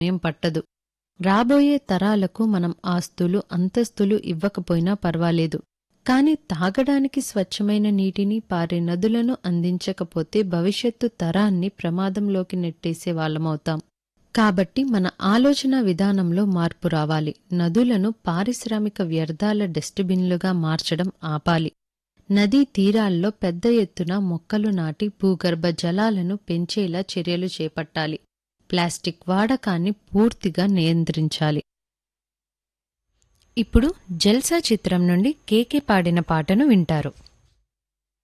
సమయం పట్టదు రాబోయే తరాలకు మనం ఆస్తులు అంతస్తులు ఇవ్వకపోయినా పర్వాలేదు కాని తాగడానికి స్వచ్ఛమైన నీటిని పారే నదులను అందించకపోతే భవిష్యత్తు తరాన్ని ప్రమాదంలోకి నెట్టేసే వాళ్ళమవుతాం కాబట్టి మన ఆలోచన విధానంలో మార్పు రావాలి నదులను పారిశ్రామిక వ్యర్థాల డస్ట్బిన్లుగా మార్చడం ఆపాలి నదీ తీరాల్లో పెద్ద ఎత్తున మొక్కలు నాటి భూగర్భ జలాలను పెంచేలా చర్యలు చేపట్టాలి ప్లాస్టిక్ వాడకాన్ని పూర్తిగా నియంత్రించాలి ఇప్పుడు జల్సా చిత్రం నుండి కేకే పాడిన పాటను వింటారు